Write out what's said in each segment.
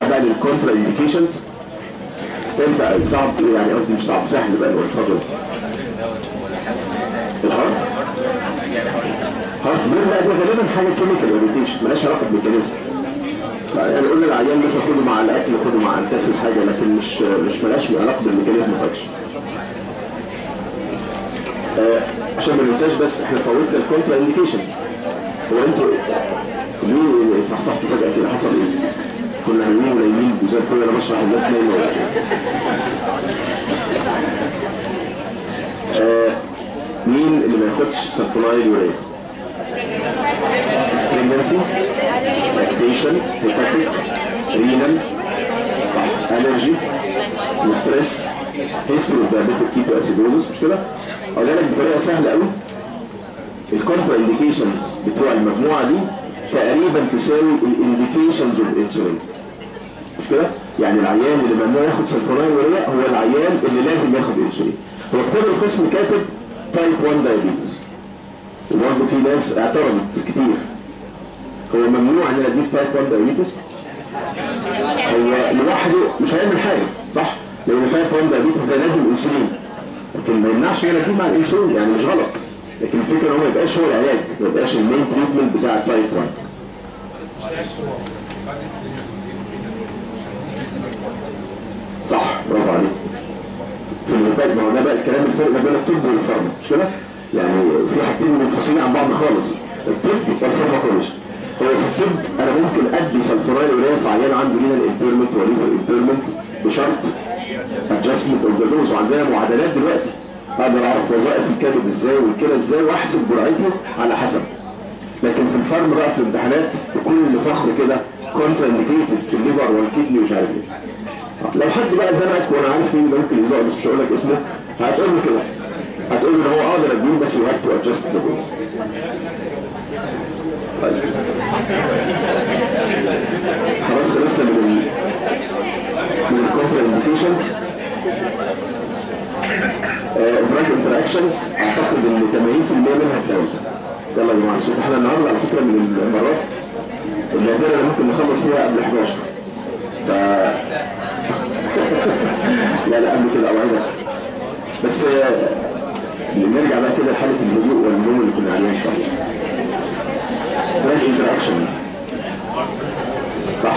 بقى للكونترا انديكيشنز انت صعب يعني قصدي مش صعب سهل بقى نقول اتفضل الهارت هارت بلوك بقى ده غالبا حاجه كيميكال اورينتيشن مالهاش علاقه بالميكانيزم يعني قلنا العيان مثلا خده مع الاكل خده مع انتاسب حاجه لكن مش مش مالهاش علاقه بالميكانيزم اكشن آه عشان ما ننساش بس احنا فوتنا الكونترا انديكيشنز هو انتوا ليه صحصحتوا فجاه كده حصل ايه؟ كنا نايمين ونايمين وزي الفل انا بشرح الناس نايمه آه مين اللي ما ياخدش سلفونايد وريه؟ بريجنسي لاكتيشن هيباتيك رينال صح الرجي ستريس هيستوري اوف دايابيتيك كيتو اسيدوزس مش كده؟ اقول لك بطريقه سهله قوي الكونترا انديكيشنز بتوع المجموعه دي تقريبا تساوي الانديكيشنز اوف انسولين مش كده؟ يعني العيان اللي ممنوع ياخد سلفونايل وريا هو العيان اللي لازم ياخد انسولين هو كتاب القسم كاتب تايب 1 دايابيتس وبرضه في ناس اعترضت كتير هو ممنوع ان انا اديك تايب 1 دايابيتس هو لوحده مش هيعمل حاجه صح؟ لان تايب 1 دايابيتس ده لازم انسولين لكن ما يمنعش ان انا اديه مع الانسولين يعني مش غلط لكن الفكره ان هو ما يبقاش هو العلاج ما يبقاش المين تريتمنت بتاع التايب 1 صح برافو عليك في الوباء ما هو ده بقى الكلام الفرق ما بين الطب والفارما مش كده؟ يعني في حاجتين منفصلين عن بعض خالص الطب والفارماكولوجي هو في الطب انا ممكن ادي سلفونايل ولايه في عيان عنده رينال امبيرمنت وليفر امبيرمنت بشرط ادجستمنت اوف ذا دوز وعندنا معادلات دلوقتي اقدر اعرف وظائف الكبد ازاي والكلى ازاي واحسب جرعتي على حسب لكن في الفارم بقى في الامتحانات بكل فخر كده كونترا انديكيتد في الليفر والكدني مش عارف ايه لو حد بقى زنقك وانا عارف مين ممكن يزنق بس مش هقول لك اسمه هتقول له كده هتقول له ان هو اقدر اديه بس يو هاف تو ادجست ذا دوز خلاص خلصنا من ال من الكونترا انديكيشنز دراج انتراكشنز اعتقد ان 80% منها كلاوز يلا يا جماعه الصوت احنا النهارده على فكره من المرات النادره اللي ممكن نخلص فيها قبل 11 ف لا لا قبل كده اوعدك بس نرجع بقى كده لحاله الهدوء والنوم اللي كنا عليها ان شاء الله دراج انتراكشنز صح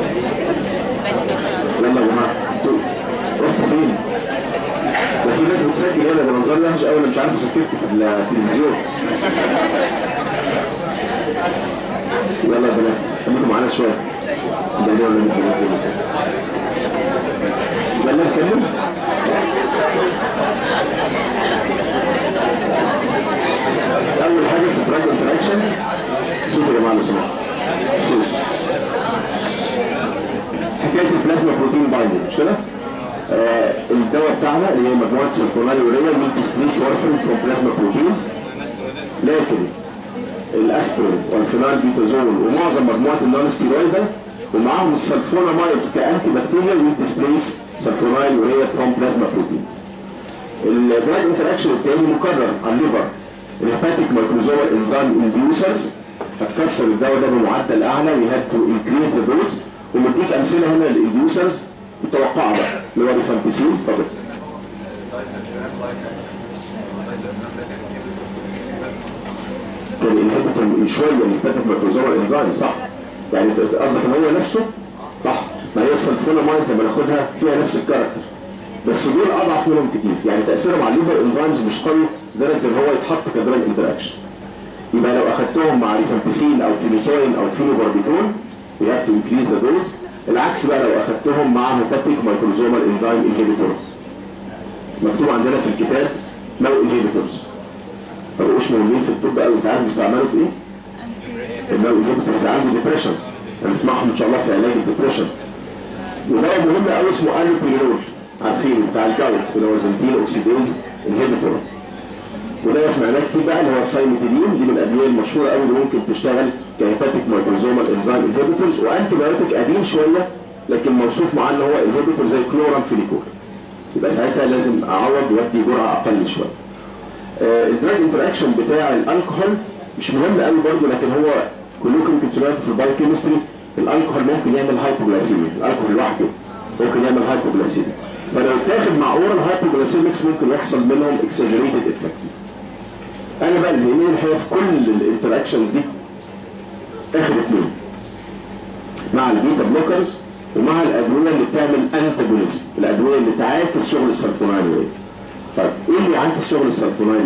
يلا يا جماعه انتوا رحتوا فين؟ ده في ناس بتسجل هنا ده منظر وحش قوي انا مش عارف اسكتكم في التلفزيون يلا يا بنات خليكم معانا شويه ده اللي اللي يلا نكمل اول حاجه في الدراج انتراكشنز صوت يا جماعه لو سمحتوا صوت حكايه البلازما بروتين بايندنج مش كده؟ آه الدواء بتاعنا اللي هي مجموعه سلفونايل وريا will displace warfarin from plasma proteins لكن الاسبرين والفينال بيتازول ومعظم مجموعه النون ستيرويدال ومعاهم السلفونامايدز كانتي بكتيريال will displace سلفونايل وريا from plasma proteins الدراج انتراكشن التاني مكرر على الليفر الهيباتيك مايكروزومال انزيم انديوسرز هتكسر الدواء ده بمعدل اعلى we have to increase the dose ومديك امثله هنا للانديوسرز متوقعه بقى اللي هو ريفامبيسين اتفضل كان انهبيتور شويه من الباتيك مايكروزومال انزيم صح يعني قصدك ان هو نفسه صح ما هي السلفونامايد لما ناخدها فيها نفس الكاركتر بس دول اضعف منهم كتير يعني تاثيرهم على الليفر انزيمز مش قوي لدرجه ان هو يتحط كدراج انتراكشن يبقى لو اخدتهم مع ريفامبيسين او فينيتوين او فينوباربيتول you have to increase the dose العكس بقى لو اخدتهم مع هيباتيك مايكروزومال انزيم انهبيتور مكتوب عندنا في الكتاب نو انهبيتورز ما بقوش مهمين في الطب قوي انت عارف بيستعملوا في ايه؟ النو انهبيتورز عنده ديبريشن هنسمعهم ان شاء الله في علاج الديبريشن ودواء مهم قوي اسمه الوبيرول عارفين بتاع الجاوت اللي هو زنتين اوكسيديز انهبيتور وده سمعناه كتير بقى اللي هو السايمتيدين دي من الادويه المشهوره قوي اللي ممكن تشتغل كهيباتيك مايكروزومال انزيم انهبيتورز وانتي بايوتيك قديم شويه لكن موصوف معاه ان هو انهبيتور زي كلورام فينيكول يبقى ساعتها لازم اعوض وادي جرعه اقل شويه. آه الدراج انتراكشن بتاع الالكحول مش مهم قوي برضه لكن هو كلكم يمكن سمعتوا في البايوكيمستري الالكحول ممكن يعمل هايبوجلايسيميا الالكحول لوحده ممكن يعمل هايبوجلايسيميا فلو اتاخد مع اورال هايبوجلايسيميكس ممكن يحصل منهم اكسجريتد افكت انا بقى اللي يهمني الحقيقه في كل الانتراكشنز دي اخر اثنين مع البيتا بلوكرز ومع الادويه اللي بتعمل انتاجونيزم الادويه اللي تعاكس شغل السلفونايل طيب ايه اللي يعاكس شغل السلفونايل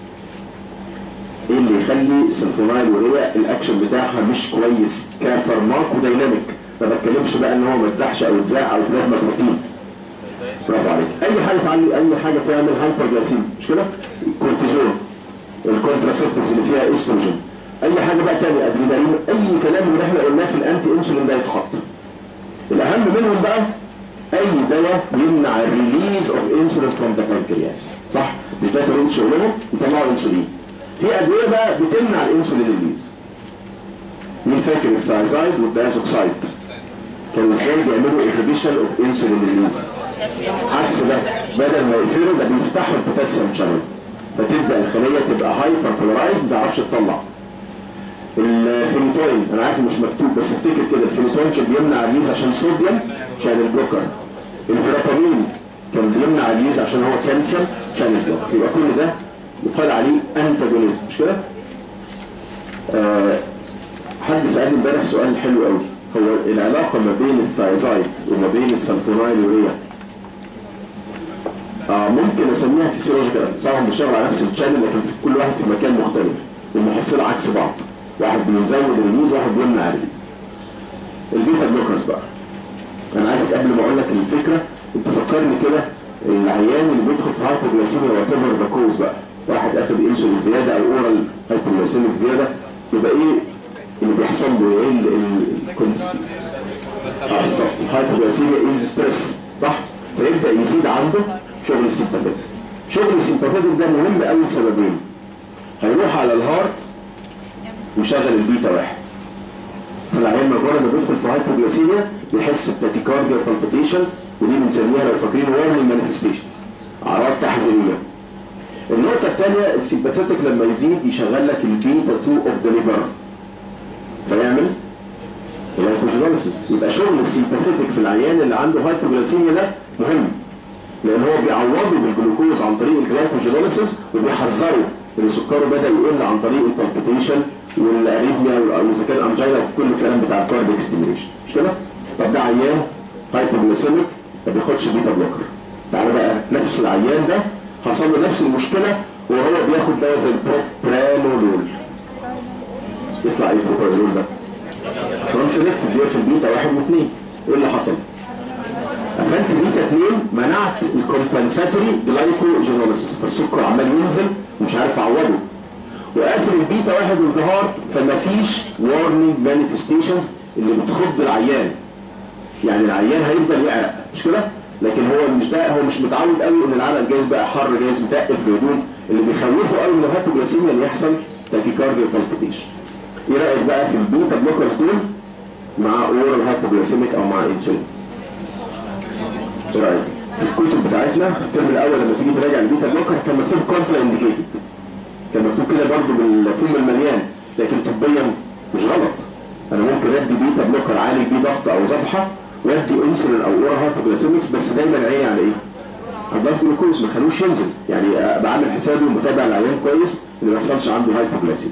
ايه اللي يخلي السلفونايل وريا الاكشن بتاعها مش كويس كفارماكو دايناميك ما بتكلمش بقى ان هو ما اتزحش او اتزاح او بلازما بروتين برافو عليك اي حاجه تعلي اي حاجه تعمل هايبرجلاسيم مش كده الكورتيزون الكونتراسيبتيفز اللي فيها استروجين اي حاجه بقى تاني ادرينالين اي كلام من اللي احنا قلناه في الانتي انسولين ده يتحط الاهم منهم بقى اي دواء يمنع الريليز اوف انسولين فروم ذا بانكرياس صح مش ده طريقه شغلهم يطلعوا انسولين في ادويه بقى بتمنع الانسولين ريليز مين فاكر الثايزايد والدايزوكسايد كانوا ازاي بيعملوا انهبيشن اوف انسولين ريليز عكس ده بدل ما يقفلوا ده بيفتحوا البوتاسيوم شانل فتبدا الخليه تبقى هايبر بولارايز ما تعرفش تطلع الفينيتوين انا عارف مش مكتوب بس افتكر كده الفينيتوين كان بيمنع الريز عشان صوديوم عشان البلوكر الفيرابامين كان بيمنع الريز عشان هو كالسيوم عشان البلوكر يبقى كل ده يقال عليه انتاجونيزم مش كده؟ آه حد سألني امبارح سؤال حلو قوي هو العلاقة ما بين الثايزايد وما بين السلفونايل يوريا آه ممكن اسميها فيسيولوجيكال طبعا بنشتغل على نفس الشانل لكن في كل واحد في مكان مختلف والمحصلة عكس بعض واحد بيزود الريليز واحد بيمنع الريليز البيتا بلوكرز بقى انا عايزك قبل ما اقول لك الفكره انت فكرني كده العيان اللي بيدخل في هايبوجلايسيميا وات ايفر ذا كوز بقى واحد اخد انسولين زياده او اورال هايبوجلايسيميك زياده يبقى ايه اللي بيحصل له ايه الكونس اه بالظبط هايبوجلايسيميا از ستريس صح فيبدا يزيد عنده شغل السيمباثيك شغل السيمباثيك ده مهم قوي لسببين هيروح على الهارت ويشغل البيتا واحد فالعيان مجرد ما بيدخل في هايبوجلاسيميا بيحس بتاكيكارديا بالبيتيشن ودي بنسميها لو فاكرين وارنينج مانيفستيشنز اعراض تحذيريه النقطة الثانية السيمباثيتك لما يزيد يشغل لك البيتا 2 اوف ذا ليفر فيعمل الهايبوجلاسيس يبقى شغل السيمباثيتك في العيان اللي عنده هايبوجلاسيميا ده مهم لان هو بيعوضه بالجلوكوز عن طريق الجلايكوجينوليسيس وبيحذره ان سكره بدا يقل عن طريق البالبيتيشن والاريثميا واذا كان انجينا وكل الكلام بتاع الكارديك ستيميوليشن مش كده؟ طب ده عيان هايبوجليسيميك ما بياخدش بيتا بلوكر تعالى بقى نفس العيان ده حصل له نفس المشكله وهو بياخد دواء زي البروبرانولول يطلع ايه البروبرانولول ده؟ كمان سلكت بيقفل بيتا واحد واثنين ايه اللي حصل؟ قفلت بيتا 2 منعت الكومبنساتوري جلايكوجينوليسيس فالسكر عمال ينزل ومش عارف اعوضه وقافل البيتا واحد والظهار فما فيش وارنينج مانيفستيشنز اللي بتخض العيان يعني العيان هيفضل يعرق مش كده لكن هو مش ده هو مش متعود قوي ان العرق جايز بقى حر جايز متقل في الهدوم اللي بيخوفه قوي من الهايبوجلاسيميا اللي يحصل تاكيكارديا وبالبيتيشن ايه رايك بقى في البيتا بلوكرز دول مع اورال هايبوجلاسيميك او مع انسولين ايه رايك في الكتب بتاعتنا في الترم الاول لما تيجي تراجع البيتا بلوكر كان مكتوب كونترا انديكيتد كان مكتوب كده برضه بالفم المليان لكن طبيا مش غلط انا ممكن ادي بيتا بلوكر عالج بيه ضغط او ذبحه وادي انسولين او اورا هايبوجلاسيمكس بس دايما عيني على ايه؟ على الضغط جلوكوز ما خلوش ينزل يعني ابقى عامل حسابي ومتابع العيان كويس ان ما يحصلش عنده هايبوجلاسيميا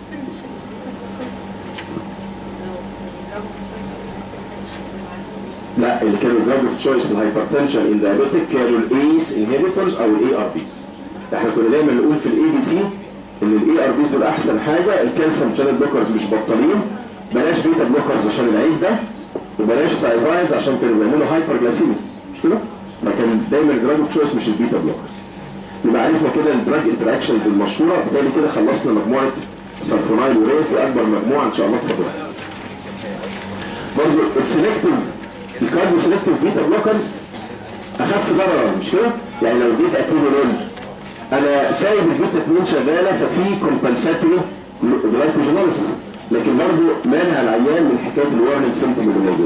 لا اللي كانوا دراج اوف تشويس في الهايبرتنشن ان دايابيتك كانوا الايس انهبيتورز او الاي ار بيز احنا كنا دايما نقول في الاي بي سي ان الاي ار بيز دول احسن حاجه الكالسيوم شانل بلوكرز مش بطالين بلاش بيتا بلوكرز عشان العيب ده وبلاش ثايزايدز عشان كانوا بيعملوا هايبر جلاسيميا مش كده؟ فكان دايما الدراج اوف تشويس مش البيتا بلوكرز يبقى عرفنا كده الدراج انتراكشنز المشهوره بالتالي كده خلصنا مجموعه سلفونايل وريس دي اكبر مجموعه ان شاء الله في الطب برضه السلكتيف الكاربو سلكتيف بيتا بلوكرز اخف ضررا مش كده؟ يعني لو اديت اتينولول انا سايب البيتا 2 شغاله ففي كومبنساتوري جلايكوجينوليسيس لكن برضه مانع العيان من حكايه الورنينج سيمتوم اللي موجود.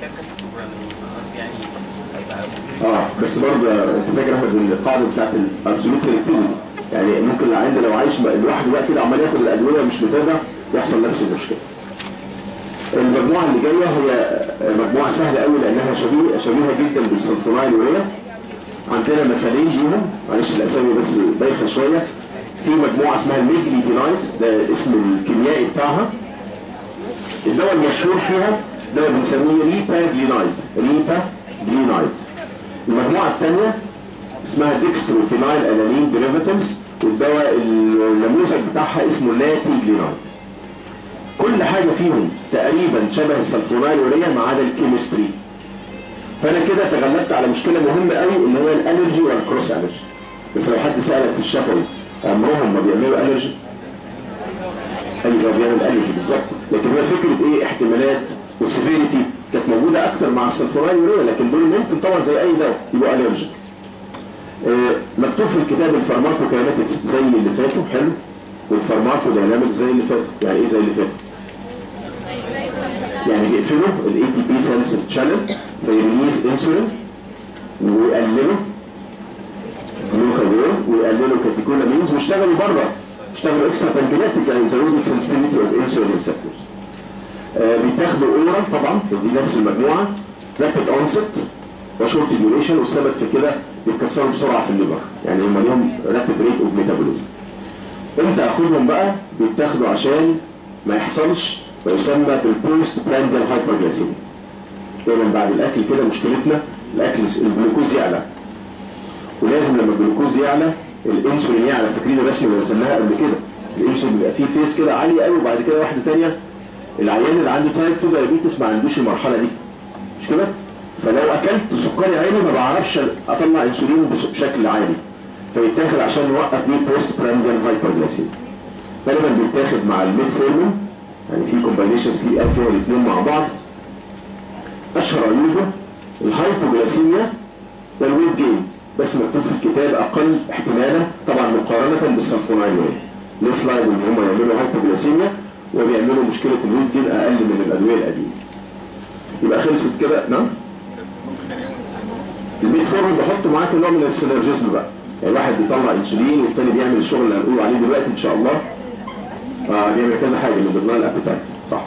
اه بس برضه انت فاكر احمد القاعده بتاعت الابسولوت سيلكتيفيتي يعني ممكن العيان ده لو عايش لوحده بقى كده عمال ياخد الادويه مش متابع يحصل نفس المشكله. المجموعه اللي جايه هي مجموعه سهله قوي لانها شبيهه شبيهه جدا بالسلفونايل وريا عندنا مثالين ليهم معلش الاسامي بس بايخه شويه في مجموعه اسمها الميجليدينايت ده اسم الكيميائي بتاعها الدواء المشهور فيها دواء بنسميه ريبا جلينايت ريبا جلينايت المجموعه الثانيه اسمها ديكستروفينايل انالين ديريفاتيفز والدواء النموذج بتاعها اسمه لاتي جلينايت كل حاجه فيهم تقريبا شبه السلفونايل وريا ما عدا الكيمستري فانا كده تغلبت على مشكله مهمه قوي اللي هي الالرجي والكروس الرجي بس لو حد سالك في الشفوي عمرهم ما بيعملوا الرجي ايوه بيعمل الرجي بالظبط لكن هي فكره ايه احتمالات وسيفيريتي كانت موجوده اكتر مع السلفونايل وريا لكن دول ممكن طبعا زي اي دواء يبقوا الرجيك آه مكتوب في الكتاب الفارماكوكاينetics زي اللي فاتوا حلو والفارماكو داينامكس زي اللي فاتوا يعني ايه زي اللي فاتوا يعني بيقفلوا الاي تي بي سنسيف شانل فيريليز انسولين ويقللوا جلوكاجون ويقللوا كاتيكولامينز ويشتغلوا بره يشتغلوا اكسترا بانكرياتيك يعني يزودوا السنسيتيفيتي اوف انسولين ريسبتورز بيتاخدوا اورال طبعا دي نفس المجموعه رابيد اونست وشورت ديوريشن والسبب في كده بيتكسروا بسرعه في الليفر يعني هم ليهم رابيد ريت اوف ميتابوليزم امتى اخدهم بقى بيتاخدوا عشان ما يحصلش ما يسمى بالبوست برانديال هايبرجلاسيميا دايما بعد الاكل كده مشكلتنا الاكل الجلوكوز يعلى ولازم لما الجلوكوز يعلى الانسولين يعلى فاكرين الرسمه اللي رسمناها قبل كده الانسولين بيبقى فيه فيس كده عالي قوي وبعد كده واحده ثانيه العيان اللي عنده تايب 2 دايابيتس ما عندوش المرحله دي مش كده؟ فلو اكلت سكري عالي ما بعرفش اطلع انسولين بشكل عالي فيتاخد عشان نوقف بيه بوست برانديال هايبرجلاسيميا غالبا بيتاخد مع الميتفورمين يعني في كومباينيشنز كتير قوي فيها الاثنين مع بعض اشهر عيوبه الهايبوجلاسيميا والويت جين بس مكتوب في الكتاب اقل احتمالا طبعا مقارنه بالسلفونايل ليس لايبل ان هم يعملوا هايبوجلاسيميا وبيعملوا مشكله الويت جين اقل من الادويه القديمه يبقى خلصت كده نعم الميتفورمين بحط معاك نوع من السينرجيزم بقى يعني واحد بيطلع انسولين والتاني بيعمل الشغل اللي هنقول عليه دلوقتي ان شاء الله اه بيعمل كذا حاجه من ضمنها الابيتايت صح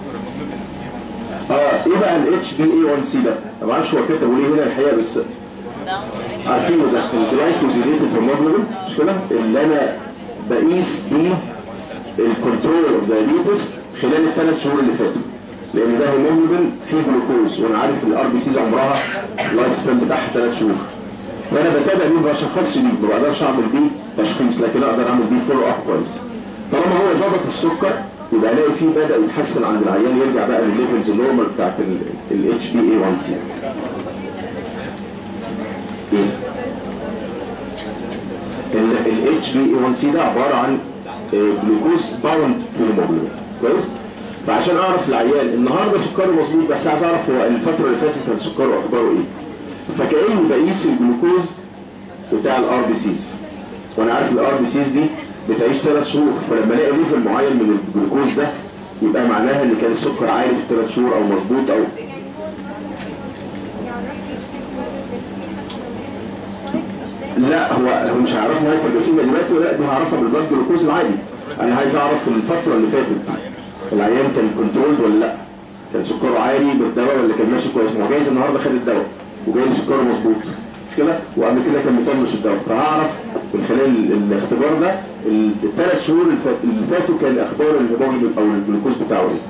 اه ايه بقى الاتش بي اي 1 سي ده؟ ما بعرفش هو كتبه ليه هنا الحقيقه بس عارفينه ده الجلايكوزيديتد هيموجلوبين مش كده؟ اللي انا بقيس بيه الكنترول اوف دايابيتس خلال الثلاث شهور اللي فاتوا لان ده هيموجلوبين فيه جلوكوز وانا عارف الار بي سيز عمرها اللايف سبان بتاعها ثلاث شهور فانا بتابع بيه ما بشخصش بيه ما بقدرش اعمل بيه تشخيص لكن اقدر اعمل بيه فولو اب كويس طالما هو ظبط السكر يبقى الاقي فيه بدا يتحسن عند العيان يرجع بقى للليفلز النورمال بتاعت الاتش بي اي 1 سي ايه الاتش بي اي 1 سي ده عباره عن جلوكوز باوند تو هيموجلوبين كويس فعشان اعرف العيان النهارده سكره مظبوط بس عايز اعرف هو الفتره اللي فاتت كان سكره اخباره ايه فكاني بقيس الجلوكوز بتاع الار بي سيز وانا عارف الار بي سيز دي بتعيش ثلاث شهور فلما الاقي ليفل معين من الجلوكوز ده يبقى معناها ان كان السكر عالي في ثلاث شهور او مظبوط او لا هو هو مش هيعرفني هايبرجلاسيميا دلوقتي لا دي هعرفها بالبلاد جلوكوز العادي انا عايز اعرف الفتره اللي فاتت العيان كان كنترولد ولا لا كان سكره عالي بالدواء ولا كان ماشي كويس ما هو جايز النهارده خد الدواء وجاي له سكره مظبوط مش كده وقبل كده كان مطنش الدواء فهعرف من خلال الاختبار ده الثلاث شهور اللي فاتوا كان اخبار الهيموجلوبين او الجلوكوز بتاعه ايه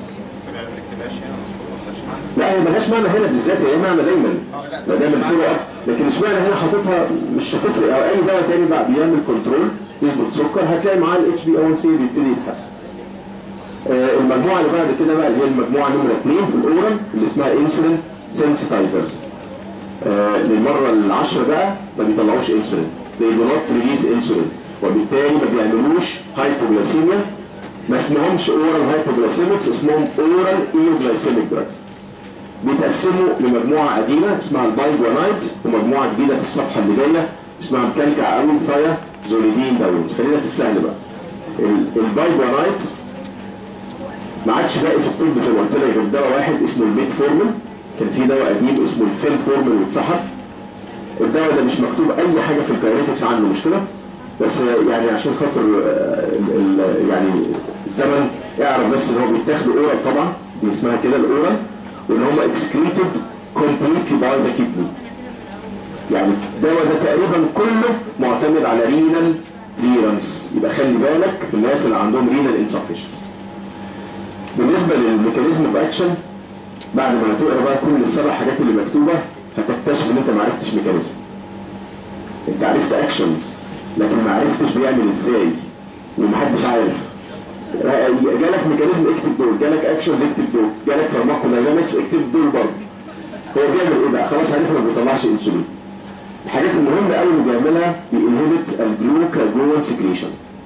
لا هي ملهاش معنى هنا بالذات هي معنى دايما ما دام الفولو اب لكن اشمعنى هنا حاططها مش هتفرق او اي دواء تاني بقى بيعمل كنترول يظبط سكر هتلاقي معاه الاتش بي 1 سي بيبتدي يتحسن آه المجموعه اللي بعد كده بقى اللي هي المجموعه نمره 2 في الاورال اللي اسمها انسولين سensitizers آه للمره العشره بقى ما بيطلعوش انسولين they do not release insulin وبالتالي ما بيعملوش هايبوجلاسيميا ما اسمهمش اورال هايبوجلاسيميكس اسمهم اورال ايوجلايسيميك دراجز بيتقسموا لمجموعه قديمه اسمها البايجوانايدز ومجموعه جديده في الصفحه اللي جايه اسمها مكلكع قوي ثايا زوليدين داونز خلينا في السهل بقى البايجوانايدز ما عادش باقي في الطب زي ما قلت لك غير دواء واحد اسمه الميتفورمين كان في دواء قديم اسمه الفيلفورمين واتسحب الدواء ده مش مكتوب اي حاجه في الكاينetics عنه مش كده بس يعني عشان خاطر يعني الزمن اعرف بس ان هو بيتاخد اورال طبعا دي اسمها كده الاورال وان هم اكسكريتد كومبليتلي باي ذا كيدني يعني الدواء ده تقريبا كله معتمد على رينال كليرنس يبقى خلي بالك في الناس اللي عندهم رينال انسفشنس بالنسبه للميكانيزم اوف اكشن بعد ما تقرا بقى كل السبع حاجات اللي مكتوبه هتكتشف ان انت ما عرفتش ميكانيزم انت عرفت اكشنز لكن ما عرفتش بيعمل ازاي ومحدش عارف جالك ميكانيزم اكتب دول جالك اكشنز اكتب دول جالك فارماكوداينامكس اكتب دول برضه هو بيعمل ايه بقى خلاص عرفنا ما بيطلعش انسولين الحاجات المهمه قوي اللي بيعملها بينهبت الجلوكاجون سكريشن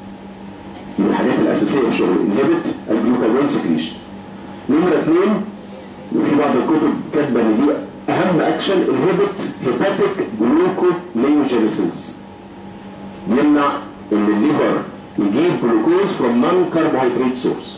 من الحاجات الاساسيه في شغله انهبت الجلوكاجون سكريشن نمره اثنين وفي بعض الكتب كاتبه ان دي اهم اكشن انهبت هيباتيك جلوكونيوجينيسيس يمنع ان الليفر يجيب جلوكوز فروم نون كربوهيدرات سورس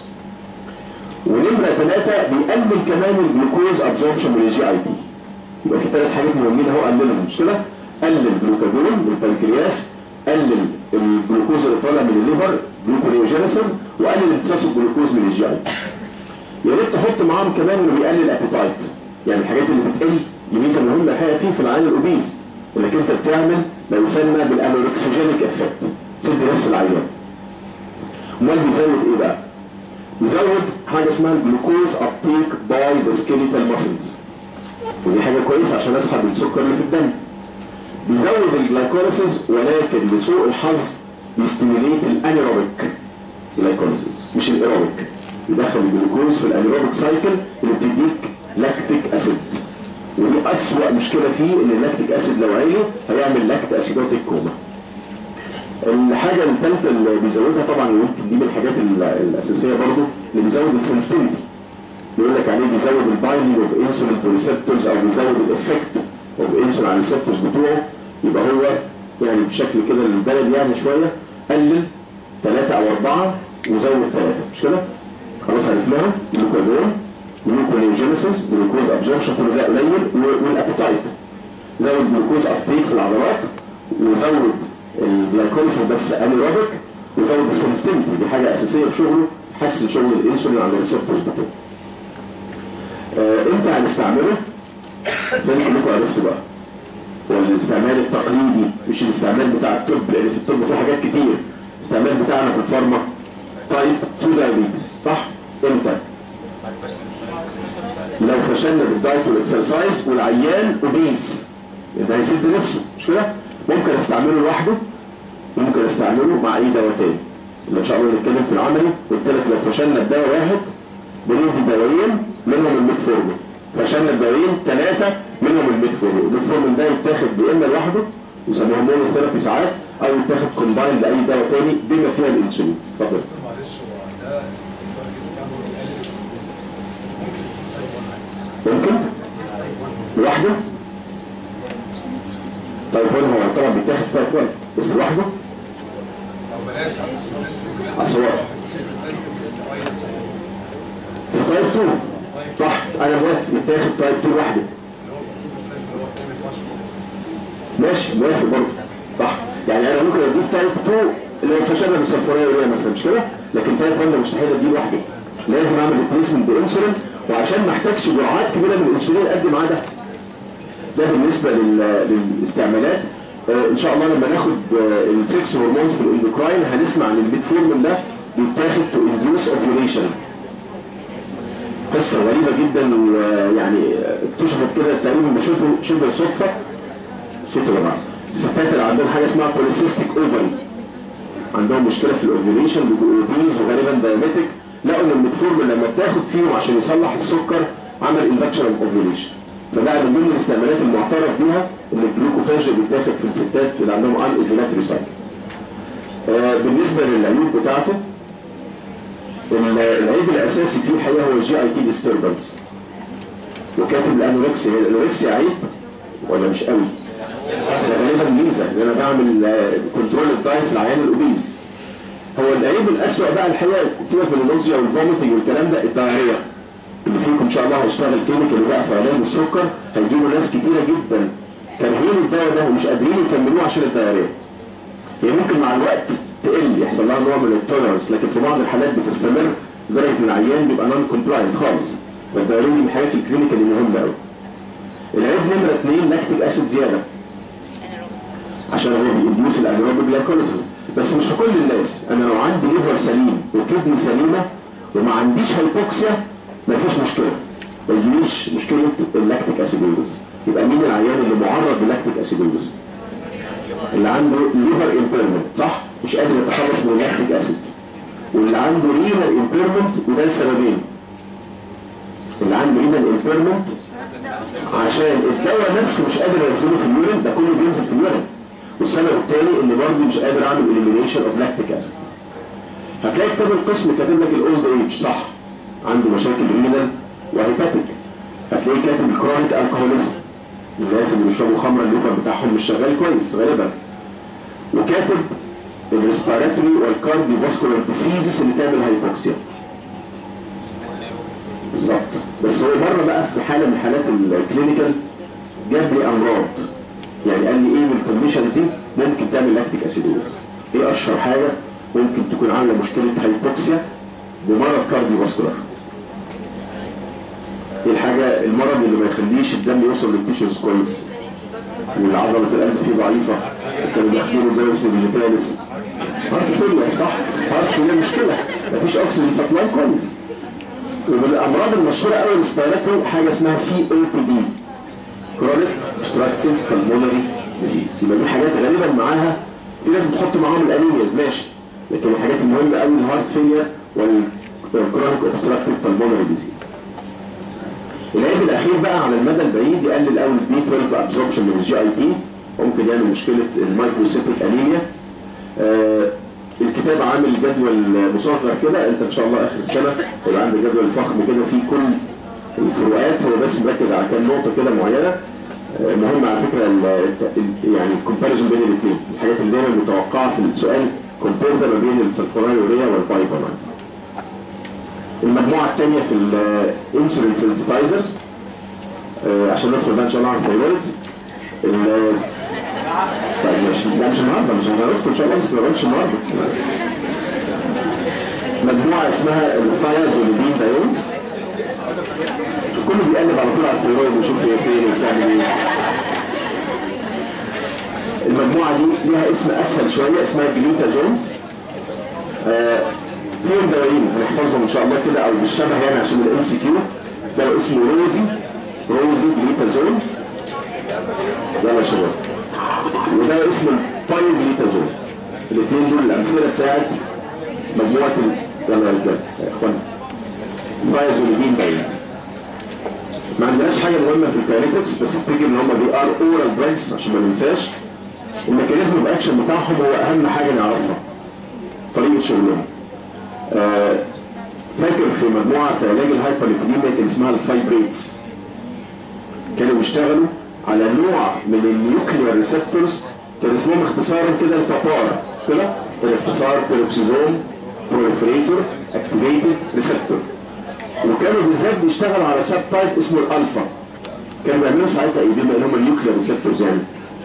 ونمره ثلاثه بيقلل كمان الجلوكوز ابزوربشن من الجي اي تي يبقى في ثلاث حاجات مهمين اهو قللهم مش كده؟ قلل الجلوكاجون من البنكرياس قلل الجلوكوز اللي طالع من الليفر جلوكونيوجينيسيس وقلل امتصاص الجلوكوز من الجي اي تي يا ريت تحط معاهم كمان انه بيقلل الابيتايت يعني الحاجات اللي بتقل دي ميزه مهمه الحقيقه فيه في العيان الاوبيز انك انت بتعمل ما يسمى بالانوركسجينيك افكت سد نفس العيان امال بيزود ايه بقى؟ بيزود حاجه اسمها الجلوكوز ابتيك باي ذا سكيليتال ماسلز ودي حاجه كويسه عشان اسحب السكر اللي في الدم بيزود الجلايكوليسيس ولكن لسوء الحظ بيستيميليت الانيروبيك جلايكوليسيس مش الايروبيك يدخل الجلوكوز في الانيروبيك سايكل اللي بتديك لاكتيك اسيد ودي اسوأ مشكله فيه ان اللاكتيك اسيد لو عالي هيعمل لاكت اسيدوتيك كوما الحاجه الثالثه اللي بيزودها طبعا يمكن دي من الحاجات الاساسيه برضو اللي بيزود السنسيتيفيتي يقول لك عليه بيزود البايندينج اوف انسولين تو ريسبتورز او بيزود الافكت اوف انسولين على الريسبتورز بتوعه يبقى هو يعني بشكل كده البلد يعني شويه قلل ثلاثه او اربعه وزود ثلاثه مش كده؟ خلاص عرفناها جلوكاجون جلوكونيوجينيسيس جلوكوز ابزوربشن كل ده قليل والابيتايت زود جلوكوز ابتيك في العضلات وزود الجلايكوليسيس بس انيروبيك وزود السنسيتيفيتي دي حاجه اساسيه في شغله حسن شغل الانسولين على الريسبتورز بتاعه. آه امتى هنستعمله؟ زي ما كلكم عرفتوا بقى. والاستعمال التقليدي مش الاستعمال بتاع الطب لان في الطب في حاجات كتير. الاستعمال بتاعنا في الفارما تايب 2 دايابيتس صح؟ امتى؟ لو فشلنا بالدايت والاكسرسايز والعيان اوبيز يبقى هيسد نفسه مش كده؟ ممكن استعمله لوحده ممكن استعمله مع اي دواء تاني اللي ان شاء الله نتكلم في العملي قلت لك لو فشلنا بدواء واحد بندي دوايين منهم الميتفورمين فشلنا بدوايين ثلاثه منهم الميتفورمين الميتفورمين ده يتاخد يا اما لوحده يسموها مونوثيرابي ساعات او يتاخد كومباين لاي دواء تاني بما فيها الانسولين اتفضل معلش هو ده ممكن لوحده طيب هو هو طبعا بيتاخد في وقت بس لوحده او بلاش اصل هو في تايب 2 صح انا موافق يتاخد تايب 2 لوحده ماشي موافق برضه صح يعني انا ممكن اديه في تايب 2 اللي هو فشلنا بالسلفوريه وليه مثلا مش كده لكن تايب 1 ده مستحيل اديه لوحده لازم اعمل ريبليسمنت بانسولين وعشان ما احتاجش جرعات كبيره من الانسولين قد معاه ده ده بالنسبه لل- للاستعمالات آه، ان شاء الله لما ناخد السكس هرمونز في الاندوكراين هنسمع ان الميتفورمين ده بيتاخد تو انديوس اوفيوليشن قصه غريبه جدا ويعني اكتشفت كده تقريبا بشبه شبه صدفه صوت يا جماعه الستات اللي عندهم حاجه اسمها بوليسيستيك اوفري عندهم مشكله في الاوفيوليشن بيبقوا اوبيز وغالبا دايابيتك لقوا ان الميتفورمين لما تاخد فيهم عشان يصلح السكر عمل اندكشن اوف اوفيوليشن فده من ضمن الاستعمالات المعترف بيها ان الجلوكوفاج بيتاخد في الستات اللي عندهم ان اوفيلاتري سايكل. آه بالنسبه للعيوب بتاعته ال- العيب الاساسي فيه الحقيقه هو الجي اي تي ديستربنس وكاتب الانوركسيا هي الانوركسيا عيب ولا مش قوي؟ ده غالبا ميزه ان انا بعمل كنترول الدايت في العيان الاوبيز هو العيب الاسوأ بقى الحقيقه سيبك من النوزيا والفوميتنج والكلام ده الدايريه اللي فيكم ان شاء الله هيشتغل كلينيكال بقى في علاج السكر هيجيبوا ناس كتيره جدا كارهين الدواء ده ومش قادرين يكملوه عشان الدايريه هي ممكن مع الوقت تقل يحصل لها نوع من التولرنس لكن في بعض الحالات بتستمر لدرجه ان العيان بيبقى نون كومبلاينت خالص فالدايورين دي من الحاجات الكلينيكال المهمه قوي العيب نمره اثنين لاكتيك اسيد زياده عشان هو بيدوس الانيروبيك جلايكوليسيس بس مش في كل الناس انا لو عندي ليفر سليم وكدني سليمه وما عنديش هايبوكسيا ما فيش مشكله ما يجيليش مشكله اللاكتيك اسيدوزس يبقى مين العيان اللي معرض للاكتيك اسيدوزس اللي عنده ليفر امبيرمنت صح مش قادر يتخلص من اللاكتيك اسيد واللي عنده رينال امبيرمنت وده لسببين اللي عنده رينال امبيرمنت عشان الدواء نفسه مش قادر ينزله في اليورين ده كله بينزل في اليورين والسبب الثاني ان برضه مش قادر اعمل اليمينيشن اوف لاكتيك اسيد هتلاقي كتاب القسم كاتب لك الاولد ايج صح عنده مشاكل رينال وهيباتيك هتلاقيه كاتب الكرونيك الكحوليزم الناس اللي بيشربوا خمره الليفر بتاعهم مش شغال كويس غالبا وكاتب الريسبيراتوري والكارديو فاسكولار ديسيزز اللي تعمل هايبوكسيا بالظبط بس هو مره بقى في حاله من حالات الكلينيكال جاب لي امراض يعني قال لي ايه من الكونديشنز دي ممكن تعمل لاكتيك اسيدوز ايه اشهر حاجه ممكن تكون عامله مشكله هايبوكسيا بمرض كارديو فاسكولار ايه الحاجه المرض اللي ما يخليش الدم يوصل للتيشوز كويس والعضله القلب فيه ضعيفه كانوا بياخدوا له اسمه فيجيتاليس هارت فيلير صح هارت فيلير مشكله مفيش اكسجين سبلاي كويس ومن الامراض المشهوره قوي ريسبيراتوري حاجه اسمها سي او بي دي كرونيك obstructive pulmonary disease يبقى دي حاجات غالبا معاها في ناس بتحط معاهم الانيمياز ماشي لكن الحاجات المهمه قوي الهارت فيلير والكرونيك obstructive pulmonary disease العيب الاخير بقى على المدى البعيد يقلل قوي البي 12 ابزوربشن من الجي اي تي ممكن يعمل مشكله المايكروسيبتيك انيميا آه الكتاب عامل جدول مصغر كده انت ان شاء الله اخر السنه هيبقى عندك جدول فخم كده فيه كل الفروقات هو بس مركز على كام نقطه كده معينه آه مهم على فكره ال ال يعني الكومباريزون بين الاثنين الحاجات اللي دايما متوقعه في السؤال كومبير ده ما بين السلفونيلوريا والبايبونايت المجموعه الثانيه في الانسولين سنسيتايزرز آه عشان ندخل بقى ان شاء الله على الثايرويد طيب ماشي لا مش النهارده مش هندخل ان شاء الله بس ما بقولش النهارده مجموعه اسمها الثايازوليدين دايونز كله بيقلب على طول على الثايرويد ويشوف هي فين وبتعمل ايه المجموعه دي ليها اسم اسهل شويه اسمها جليتازونز آه فيهم دوايين هنحفظهم ان شاء الله كده او بالشبه يعني عشان الام سي كيو ده اسمه روزي روزي جليتازون يلا يا شباب وده اسمه البايوجليتازون الاثنين دول الامثله بتاعت مجموعه ال... يلا يا رجاله يا اخوانا فايزوليدين بايز ما عندناش حاجه مهمه في الكاينيتكس بس افتكر ان هم بي ار اورال دراجز عشان ما ننساش الميكانيزم اوف اكشن بتاعهم هو اهم حاجه نعرفها طريقه شغلهم آه فاكر في مجموعه في علاج الهايبرليبيديميا كان اسمها الفايبريتس كانوا بيشتغلوا على نوع من النيوكليير ريسبتورز كان اسمهم اختصارا كده البابار كده الاختصار بيروكسيزوم بروليفريتور اكتيفيتد ريسبتور وكانوا بالذات بيشتغلوا على سب تايب اسمه الالفا كانوا بيعملوا ساعتها ايه بما ان هم النيوكليير ريسبتورز يعني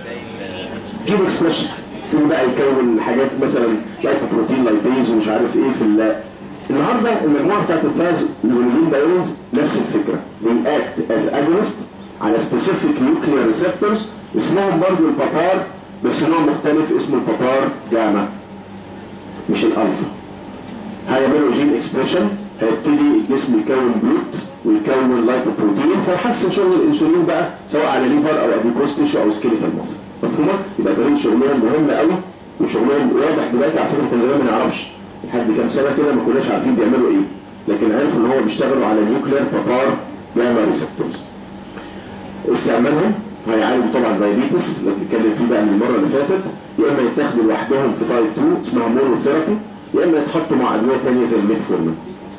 جين اكسبريشن يقوم بقى يكون حاجات مثلا لايكوبروتين لايبيز ومش عارف ايه في ال النهارده المجموعه بتاعت الثايزولين دايونز نفس الفكره they act as agonist على specific nuclear receptors اسمهم برضو البابار بس نوع مختلف اسمه البابار جاما مش الالفا هيعملوا جين اكسبريشن هيبتدي الجسم يكون بلوت ويكون لايبوبروتين فيحسن شغل الانسولين بقى سواء على ليفر او اديبوز تيشو او سكيليتال ماسل مفهومه؟ يبقى طريقه شغلهم مهمه قوي وشغلهم واضح دلوقتي على فكره كان زمان ما نعرفش لحد كام سنه كده ما كناش عارفين بيعملوا ايه لكن عرفوا ان هو بيشتغلوا على نيوكلير بابار جاما ريسبتورز استعمالهم هيعالجوا طبعا دايابيتس اللي بنتكلم فيه بقى من المره اللي فاتت يا اما يتاخدوا لوحدهم في تايب 2 اسمها مونوثيرابي يا اما يتحطوا مع ادويه ثانيه زي الميتفورمين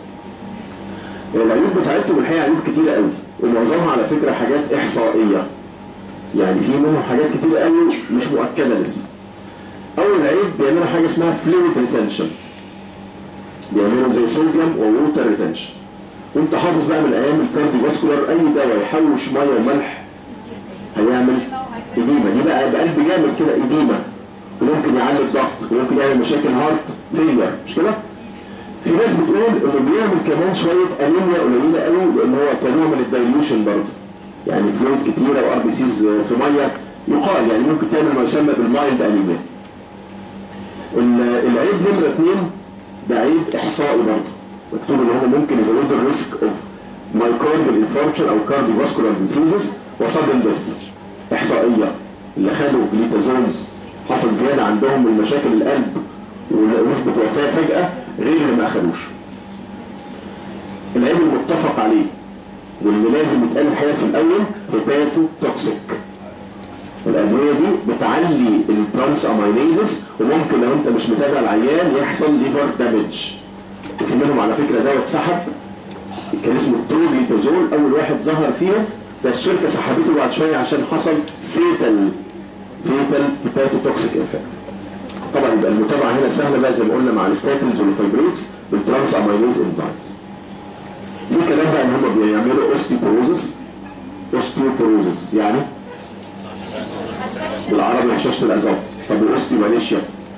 العيوب بتاعتهم الحقيقه عيوب كتيره قوي ومعظمها على فكره حاجات احصائيه يعني في منهم حاجات كتيره قوي مش مؤكده لسه اول عيب بيعملوا حاجه اسمها فلويد ريتنشن بيعملوا زي صوديوم وووتر ريتنشن وانت حافظ بقى من ايام الكارديو فاسكولار اي دواء يحوش ميه وملح هيعمل اديمه دي بقى بقلب جامد كده اديمه وممكن يعلي الضغط وممكن يعمل مشاكل هارت فيلر مش كده؟ في ناس بتقول انه بيعمل كمان شويه انيميا قليله قوي لان هو كنوع من الدايليوشن برضه يعني فلويد كتيره وار بي سيز في ميه يقال يعني ممكن تعمل ما يسمى بالمايلد انيميا ال- العيب نمره اثنين ده عيب احصائي برضه مكتوب ان هو ممكن يزود الريسك اوف مايكارديال انفاركشن او كارديو فاسكولار ديزيزز وصدم ديث احصائيه اللي خدوا جليتازونز حصل زياده عندهم من مشاكل القلب ونسبه وفاه فجاه غير اللي ما اخدوش العيب المتفق عليه واللي لازم يتقال الحقيقه في الاول هيباتو توكسيك الادويه دي بتعلي الترانس امينيزز وممكن لو انت مش متابع العيان يحصل ليفر دامج وفي منهم على فكره دواء اتسحب كان اسمه التروجليتازول اول واحد ظهر فيها ده الشركه سحبته بعد شويه عشان حصل فيتال فيتال هيباتو توكسيك افكت طبعا يبقى المتابعه هنا سهله بقى زي ما قلنا مع الستاتنز والفايبريتس بالترانس امينيز انزيمز في كلام بقى ان هم بيعملوا اوستيوبروزس اوستيوبروزس يعني بالعربي هشاشه العظام طب الاوستيوماليشيا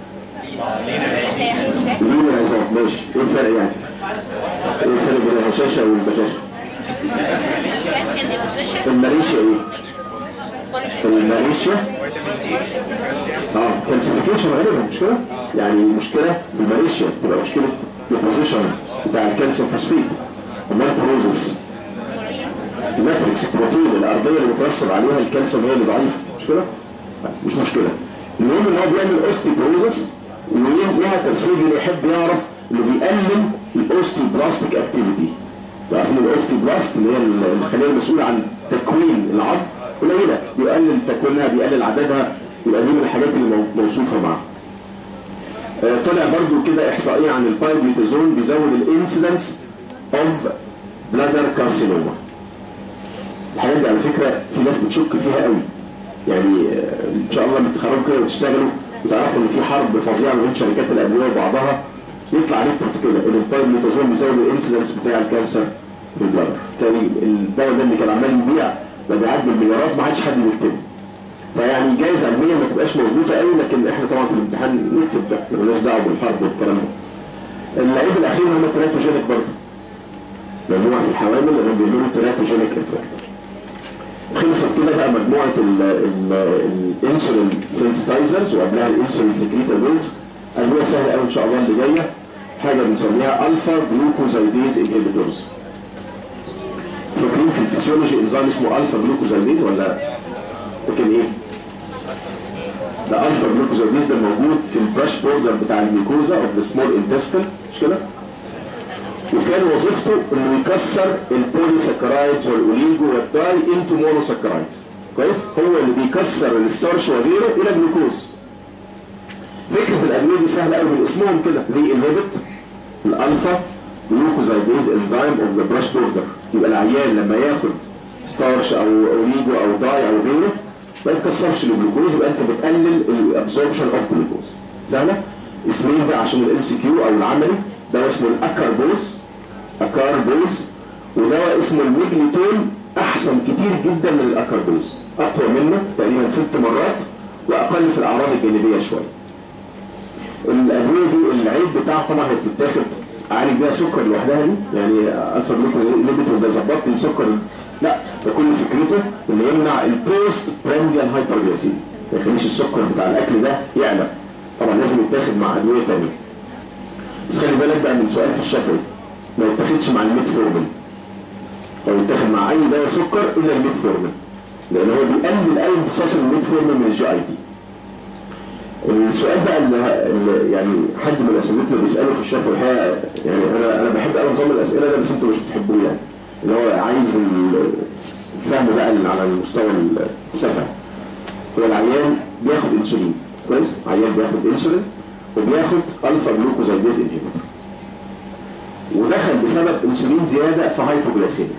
لين العظام ماشي ايه الفرق يعني؟ ايه الفرق بين الهشاشه والبشاشه؟ calcium deposition الماليشيا ايه؟ الماليشيا اه كالسيفيكيشن غالبا مش كده؟ يعني المشكله في الماليشيا تبقى مشكله البوزيشن بتاع الكالسيوم فوسفيت امال بروزس الماتريكس البروتين الارضيه اللي بترسب عليها الكالسيوم هي اللي ضعيفه مش كده؟ مش مشكله المهم ان هو بيعمل اوستيبروزس وليها تفسير اللي يحب يعرف انه بيقلل الاوستيبلاستيك اكتيفيتي عارفين الاوستيبلاست اللي هي الخليه المسؤوله عن تكوين العظم قليله بيقلل تكوينها بيقلل عددها يبقى دي من الحاجات اللي مو- موصوفه معاه آه، طلع برضو كده احصائيه عن البايبيتازون بيزود الانسيدنس اوف بلادر كارسينوما الحاجات دي على فكره في ناس بتشك فيها قوي يعني آه، ان شاء الله لما تتخرجوا كده وتشتغلوا وتعرفوا ان في حرب فظيعه ما بين شركات الادويه وبعضها يطلع عليك كده ان البايبيتازون بيزود الانسيدنس بتاع الكانسر في البلادر تاني الدواء ده اللي كان عمال يبيع مبيعات بالمليارات ما عادش حد بيكتبه فيعني جايز علميا ما تبقاش مظبوطه قوي لكن احنا طبعا في الامتحان نكتب ده احنا مالناش دعوه بالحرب والكلام ده. العيب الاخير هم التراتوجينيك برضه. مجموعه في الحوامل اللي بيعملوا تراتوجينيك افكت. خلصت كده بقى مجموعه الانسولين سنسيتايزرز وقبلها الانسولين سكريتابلز ادويه سهله قوي ان شاء الله اللي جايه حاجه بنسميها الفا جلوكوزايديز انهبيتورز. فاكرين في الفسيولوجي انزيم اسمه الفا جلوكوزايديز ولا لكن ايه؟ ده الفا جلوكوزايديز ده موجود في البراش بوردر بتاع الجلوكوزا اوف ذا سمول انتستين مش كده؟ وكان وظيفته انه يكسر البوليساكرايدز والاوليجو والداي انتو مونوساكرايدز كويس؟ هو اللي بيكسر الستارش وغيره الى جلوكوز فكره الادويه دي سهله قوي من اسمهم كده دي انهبت الالفا جلوكوزايديز انزيم اوف ذا براش بوردر يبقى العيان لما ياخد ستارش او اوليجو او داي او غيره ما يتكسرش الجلوكوز يبقى انت بتقلل الابزوربشن اوف جلوكوز سهله اسمين بقى عشان الام سي كيو او العملي دواء اسمه الاكاربوز اكاربوز ودواء اسمه الميجليتون احسن كتير جدا من الاكاربوز اقوى منه تقريبا ست مرات واقل في الاعراض الجانبيه شويه الادويه دي العيب بتاعها طبعا هي بتتاخد عالج بيها سكر لوحدها دي يعني الفا جلوكوز انهبيتور ده ظبط لي السكر لا ده كل فكرته انه يمنع البوست برانديال هايبرجليسيميا ما يخليش السكر بتاع الاكل ده يعلى طبعا لازم يتاخد مع ادويه ثانيه بس خلي بالك بقى من سؤال في الشفوي ما يتاخدش مع الميتفورمين او يتاخد مع اي دواء سكر الا الميتفورمين لان هو بيقلل قوي امتصاص الميتفورمين من الجي اي تي السؤال بقى اللي, اللي يعني حد من اسئلتنا بيساله في الشفوي الحقيقه يعني انا انا بحب قوي نظام الاسئله ده بس انتوا مش بتحبوه يعني اللي هو عايز الفهم بقى اللي على المستوى المرتفع هو العيان بياخد انسولين كويس عيان بياخد انسولين وبياخد الفا جلوكوزايديز انهبيتور ودخل بسبب انسولين زياده في هايبوجلاسيميا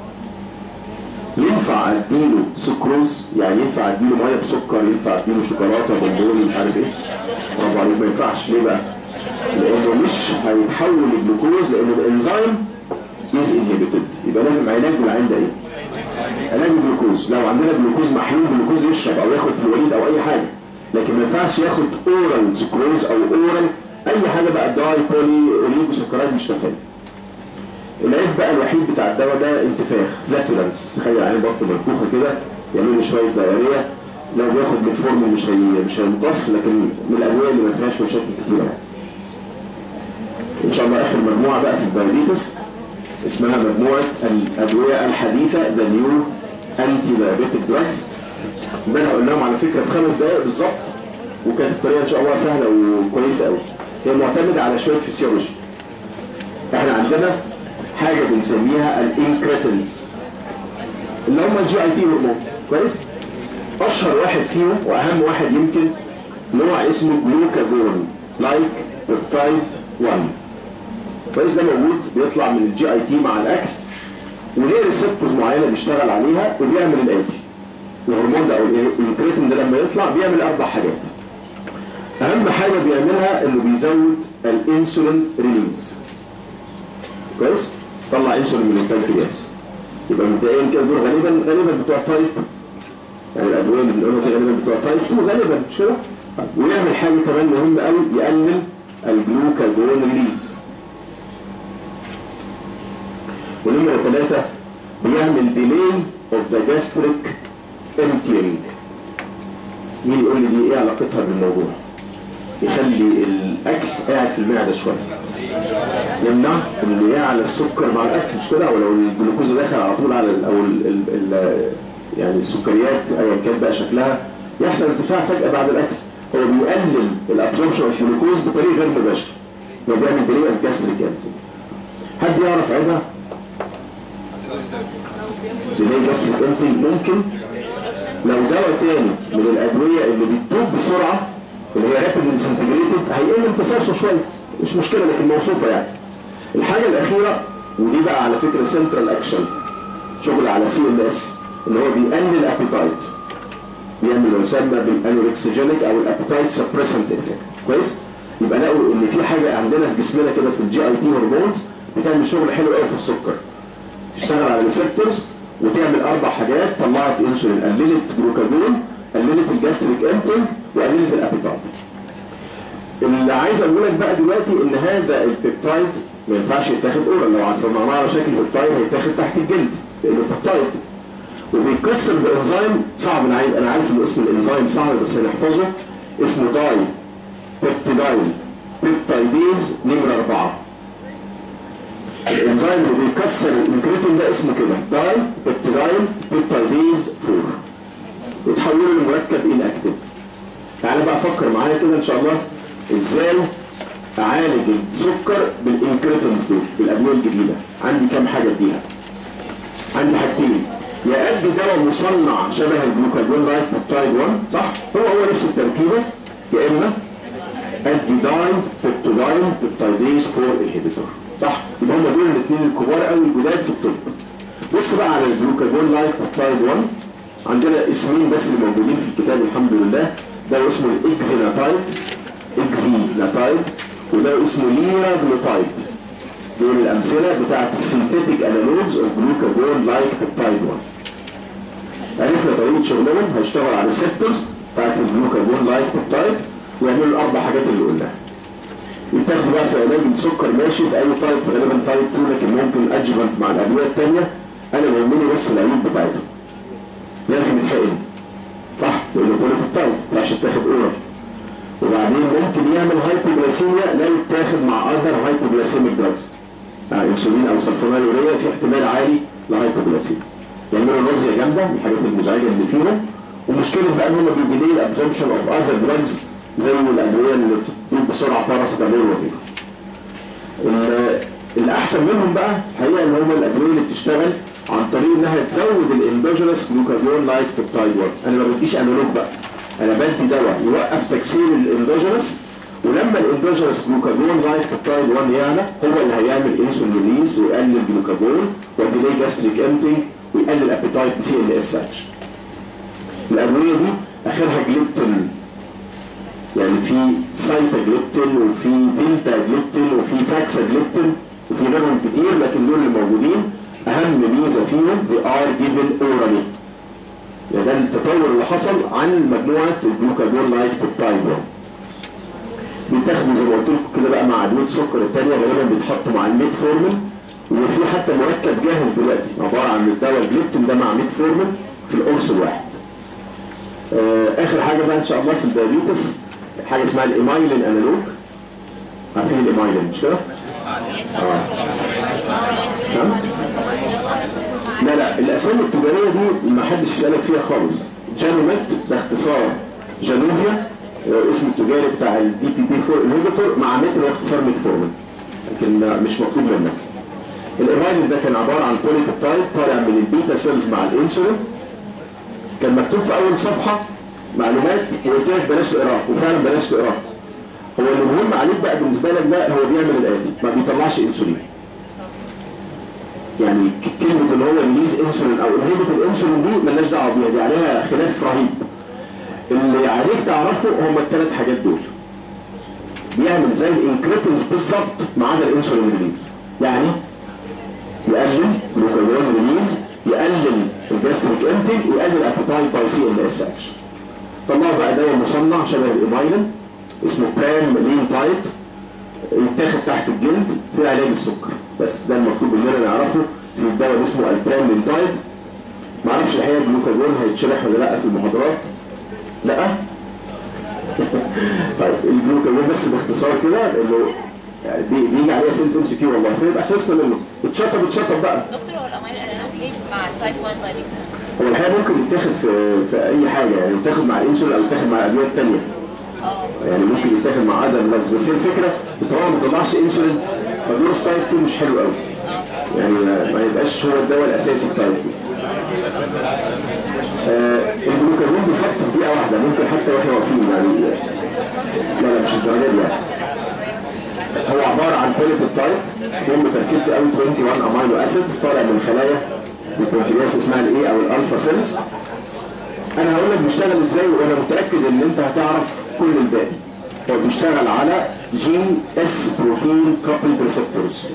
ينفع اديله سكروز يعني ينفع اديله ميه بسكر ينفع اديله شوكولاته بونبوني مش عارف ايه برافو عليك ما ينفعش ليه بقى؟ لانه مش هيتحول لجلوكوز لان الانزيم از انهبيتد يبقى لازم علاج العين ده ايه؟ علاج الجلوكوز لو عندنا جلوكوز محلول جلوكوز يشرب او ياخد في الوريد او اي حاجه لكن ما ينفعش ياخد اورال سكروز او اورال اي حاجه بقى داي بولي اوليجو سكرايد مش نافعه العيب بقى الوحيد بتاع الدواء ده انتفاخ فلاتولنس تخيل عين بطنه منفوخه كده يعمل له شويه دايريه لو بياخد بالفورم مش هي مش هيمتص لكن من الادويه اللي ما فيهاش مشاكل كتيره يعني. ان شاء الله اخر مجموعه بقى في الدايابيتس اسمها مجموعه الادويه الحديثه ذا نيو انتي دايابيتك دراجز ده انا هقول لهم على فكره في خمس دقائق بالظبط وكانت الطريقه ان شاء الله سهله وكويسه قوي هي معتمده على شويه فيسيولوجي احنا عندنا حاجه بنسميها الانكريتنز اللي هم الجي اي تي هرمونز كويس اشهر واحد فيهم واهم واحد يمكن نوع اسمه جلوكاجون لايك بيبتايد 1 كويس ده موجود بيطلع من الجي اي تي مع الاكل وليه ريسبتورز معينه بيشتغل عليها وبيعمل الاتي الهرمون ده او الانكريتين ده لما يطلع بيعمل اربع حاجات اهم حاجه بيعملها انه بيزود الانسولين ريليز كويس طلع انسولين من البنكرياس يبقى مبدئيا كده دول غالبا غالبا بتوع تايب يعني الادويه اللي بنقولها دي غالبا بتوع تايب 2 غالبا مش كده ويعمل حاجه كمان مهمه قوي يقلل الجلوكاجون ريليز ونمرة ثلاثة بيعمل ديلي اوف ذا جاستريك emptying مين يقول لي دي ايه علاقتها بالموضوع يخلي الاكل قاعد في المعده شويه يمنع اللي يعلى السكر مع الاكل مش كده ولو الجلوكوز دخل على طول على ال او ال ال ال يعني السكريات ايا كان بقى شكلها يحصل ارتفاع فجاه بعد الاكل هو بيقلل الابزوربشن اوف الجلوكوز بطريقه غير مباشره هو بيعمل ديلي اوف جاستريك حد يعرف عيبها؟ ديلي جاستريك emptying ممكن لو دواء تاني من الادويه اللي بتدوب بسرعه اللي هي رابيد ديسنتجريتد هيقل امتصاصه شويه مش مشكله لكن موصوفه يعني الحاجه الاخيره ودي بقى على فكره سنترال اكشن شغل على سي ام اس اللي هو بيقلل الابيتايت بيعمل ما يسمى بالانوركسجينيك او الابيتايت سبريسنت افكت كويس يبقى لقوا ان في حاجه عندنا في جسمنا كده في الجي اي تي هرمونز بتعمل شغل حلو قوي في السكر تشتغل على الريسبتورز وتعمل اربع حاجات طلعت انسولين قللت جلوكاجون قللت الجاستريك امتنج وقللت الابيتايت اللي عايز اقول لك بقى دلوقتي ان هذا البيبتايد ما ينفعش يتاخد اورال لو صنعناه على شكل بيبتايد هيتاخد تحت الجلد لانه بيبتايد وبيتكسر بانزيم صعب انا عارف انا عارف ان اسم الانزيم صعب بس هنحفظه اسمه داي بيبتيدايل بيبتايديز نمره اربعه الانزيم اللي بيكسر الانكريتين ده اسمه كده داي بيبتيدايل بيبتايديز 4 وتحوله لمركب اناكتيف تعالى بقى فكر معايا كده ان شاء الله ازاي اعالج السكر بالانكريتنز دول بالادويه الجديده عندي كام حاجه اديها عندي حاجتين يا ادي دواء مصنع شبه الجلوكاجون لايت بيبتايد 1 صح هو هو نفس التركيبه يا اما ادي داي بيبتيدايل بيبتايديز 4 انهبيتور صح يبقى هم دول الاثنين الكبار قوي الجداد في الطب بص بقى على الجلوكاجون لايت بيبتايد 1 عندنا اسمين بس اللي موجودين في الكتاب الحمد لله ده اسمه الاكزيناتايد اكزيناتايد وده اسمه ليرا جلوتايد دول الامثله بتاعت السينثيتيك انالوجز اوف جلوكاجون لايك بيبتايد 1 عرفنا طريقه شغلهم هيشتغل على الريسبتورز بتاعت الجلوكاجون لايك بيبتايد ويعملوا الاربع حاجات اللي قلناها يتاخدوا بقى في علاج السكر ماشي في اي تايب غالبا تايب 2 لكن ممكن ادجفنت مع الادويه الثانيه انا بيهمني بس العيوب بتاعتهم لازم يتحقن صح لانه بوليبيبتايد ما ينفعش يتاخد اورال وبعدين ممكن يعمل هايبوجلاسيميا لا يتاخد مع اذر هايبوجلاسيميك دراجز يعني انسولين او سلفونيلوريا في احتمال عالي لهايبوجلاسيميا يعملوا نظريه جامده من الحاجات المزعجه اللي فيهم ومشكله بقى ان هم بيديلي الابزوربشن اوف اذر دراجز زي الادويه اللي بتدوب بسرعه باراسيتامول وغيره الاحسن منهم بقى الحقيقه ان هم الادويه اللي بتشتغل عن طريق انها تزود الاندوجينس جلوكاجون لايك بيبتايد 1 انا ما بديش انالوج بقى انا بدي دواء يوقف تكسير الاندوجينس ولما الاندوجينس جلوكاجون لايك بيبتايد 1 يعلى هو اللي هيعمل انسولين ريليز ويقلل جلوكاجون وديلي جاستريك امتنج ويقلل ابيتايت بسي ال اس اتش الادويه دي اخرها جليبتون يعني في سايتا جليبتون وفي فيلتا جليبتون وفي ساكسا جليبتون وفي غيرهم كتير لكن دول اللي موجودين اهم ميزه فيهم they are given orally يعني ده التطور اللي حصل عن مجموعه الجلوكاجون لايك بيبتايد 1 بيتاخدوا زي ما قلت لكم كده بقى مع ادويه السكر الثانيه غالبا بيتحطوا مع الميتفورمين وفي حتى مركب جاهز دلوقتي عباره عن الدواء الجليبتين ده مع ميتفورمين في القرص الواحد. آه اخر حاجه بقى ان شاء الله في الدايابيتس حاجه اسمها الايمايلين انالوج عارفين الايمايلين مش كده؟ نعم؟ لا لا الاسامي التجاريه دي ما حدش يسالك فيها خالص جانوميت ده اختصار جانوفيا آه، اسم التجاري بتاع الدي بي بي 4 انهبيتور مع متر هو اختصار ميتفورمين لكن آه، مش مطلوب منك الايمايلين ده كان عباره عن بوليبيبتايد طالع من البيتا سيلز مع الانسولين كان مكتوب في اول صفحه معلومات وقلت لك بلاش تقراها وفعلا بلاش تقراها هو اللي مهم عليك بقى بالنسبه لك ده هو بيعمل الاتي ما بيطلعش انسولين يعني ك- كلمه اللي هو ريليز انسولين او انهبت الانسولين دي مالناش دعوه بيها دي عليها خلاف رهيب اللي عليك تعرفه هم الثلاث حاجات دول بيعمل زي الانكريتنز بالظبط ما عدا الانسولين ريليز يعني يقلل جلوكاجون ريليز يقلل الجاستريك امتي ويقلل ابيتايت باي سي ال اس اتش طلعوا بقى دواء مصنع شبه الايمايلين اسمه برام لين تايب يتاخد تحت الجلد في علاج السكر بس ده المطلوب مننا نعرفه في الدواء اللي اسمه البرام لين تايب معرفش الحقيقه الجلوكاجون هيتشرح ولا لا في المحاضرات لا طيب الجلوكاجون بس باختصار كده انه يعني بي- بيجي عليه اسئله ام سي كيو والله فيبقى خلصنا منه اتشطب اتشطب بقى دكتور هو الاميل الانالوج مع التايب 1 دايابيتس هو الحقيقه ممكن يتاخد في في اي حاجه يعني يتاخد مع الانسولين او يتاخد مع الادويه الثانيه اه يعني ممكن يتاخد مع ادم لفظ بس هي الفكره طالما ما طلعش انسولين فدور في تايب 2 مش حلو قوي يعني ما ما يبقاش هو الدواء الاساسي في تايب 2 آه الجلوكاجون بالظبط في دقيقه واحده ممكن حتى واحنا واقفين يعني لا لا مش الدرجه دي يعني هو عباره عن بوليبيبتايد المهم تركيبته قوي 21 امينو اسيدز طالع من خلايا في البنكرياس اسمها الاي او الالفا سيلز انا هقول لك بيشتغل ازاي وانا متاكد ان انت هتعرف كل الباقي هو بيشتغل على جي اس بروتين كابلد ريسبتورز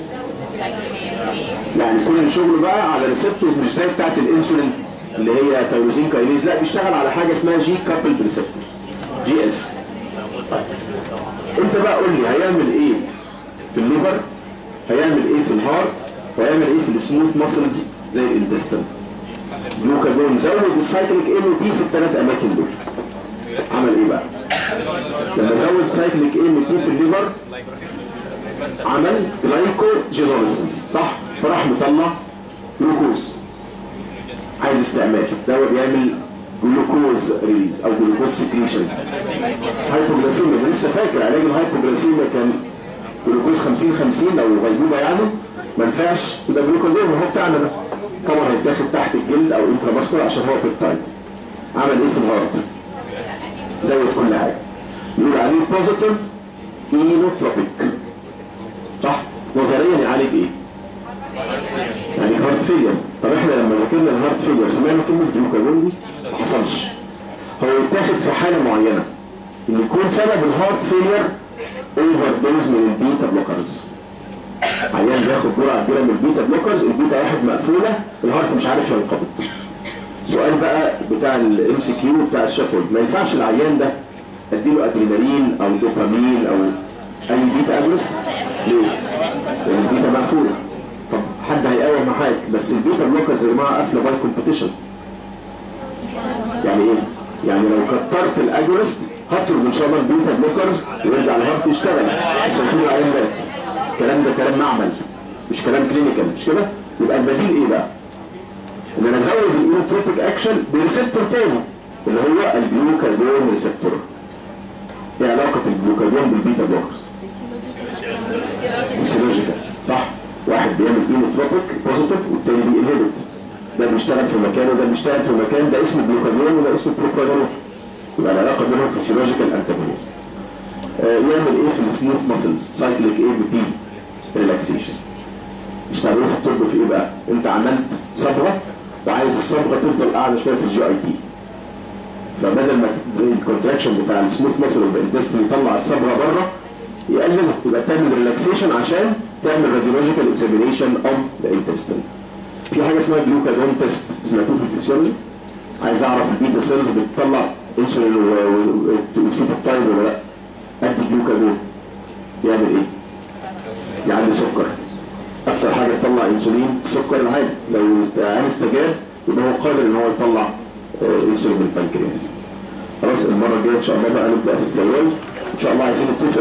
يعني كل شغله بقى على ريسبتورز مش زي بتاعت الانسولين اللي هي تيروزين كاينيز لا بيشتغل على حاجه اسمها جي كابلد ريسبتور جي اس انت بقى قول لي هيعمل ايه في الليفر هيعمل ايه في الهارت وهيعمل ايه في السموث ماسلز زي الانتستين جلوكاجون زود السايكليك ام بي في الثلاث اماكن دول عمل ايه بقى لما زود سايكليك ام بي في الليفر عمل جلايكوجينوليسيس صح فراح مطلع جلوكوز عايز استعمال دواء بيعمل جلوكوز ريليز او جلوكوز سكريشن هايبوجلاسيميا أنا لسه فاكر علاج الهايبوجلاسيميا كان جلوكوز 50 50 لو غيبوبه يعني ما ينفعش يبقى جلوكوجون هو بتاعنا ده طبعا هيتاخد تحت الجلد او انتراماسكولار عشان هو بيبتايد عمل ايه في الهارت زود كل حاجه يقول عليه بوزيتيف اينوتروبيك صح نظريا يعالج ايه يعني هارت فيلير طب احنا لما ذاكرنا الهارت فيلير سمعنا كلمه جلوكاجون دي ما حصلش هو يتاخد في حاله معينه ان يكون سبب الهارت فيلير اوفر دوز من البيتا بلوكرز عيان بياخد جرعه كبيره من البيتا بلوكرز البيتا واحد مقفوله الهارت مش عارف ينقبض سؤال بقى بتاع الام سي كيو بتاع الشفوي ما ينفعش العيان ده اديله ادرينالين او دوبامين او اي بيتا اجونست ليه؟ لان البيتا مقفوله طب حد هيقاوم معاك بس البيتا بلوكرز يا جماعه قافله باي كومبيتيشن يعني ايه؟ يعني لو كترت الاجونست هترد ان شاء الله البيتا بلوكرز ويرجع الهارت يشتغل بس يكون العيان مات الكلام ده كلام معمل مش كلام كلينيكال مش كده؟ يبقى البديل ايه بقى؟ ان انا ازود الاينوتروبيك اكشن بريسبتور تاني اللي هو الجلوكاجون ريسبتور. ايه علاقه الجلوكاجون بالبيتا بلوكرز؟ فيسيولوجيكال صح؟ واحد بيعمل اينوتروبيك بوزيتيف والتاني بينهبت ده بيشتغل في مكان وده بيشتغل في مكان ده اسمه جلوكاجون وده اسمه بروكاجون يبقى العلاقه بينهم فيسيولوجيكال انتاجونيزم. يعمل ايه في السموث ماسلز سايكليك ايه بي ريلاكسيشن يستعملوه في الطب في ايه بقى انت عملت صبغه وعايز الصبغه تفضل قاعده شويه في الجي اي تي فبدل ما ت- زي الكونتراكشن بتاع السموث ماسل والانتستين يطلع الصبغه بره يقللها يبقى تعمل ريلاكسيشن عشان تعمل راديولوجيكال اكزامينيشن اوف ذا انتستين في حاجه اسمها جلوكاجون تيست سمعتوه في الفسيولوجي عايز اعرف البيتا سيلز بتطلع انسولين وسيبوبتايد ولا لا ادي جلوكاجون يعمل ايه؟ يعلي سكر اكتر حاجه تطلع انسولين السكر العالي لو است- عين استجاب يبقى هو قادر ان هو يطلع آه، انسولين من البنكرياس خلاص المره الجايه ان شاء الله بقى نبدا في الثيرويد ان شاء الله عايزين نتفق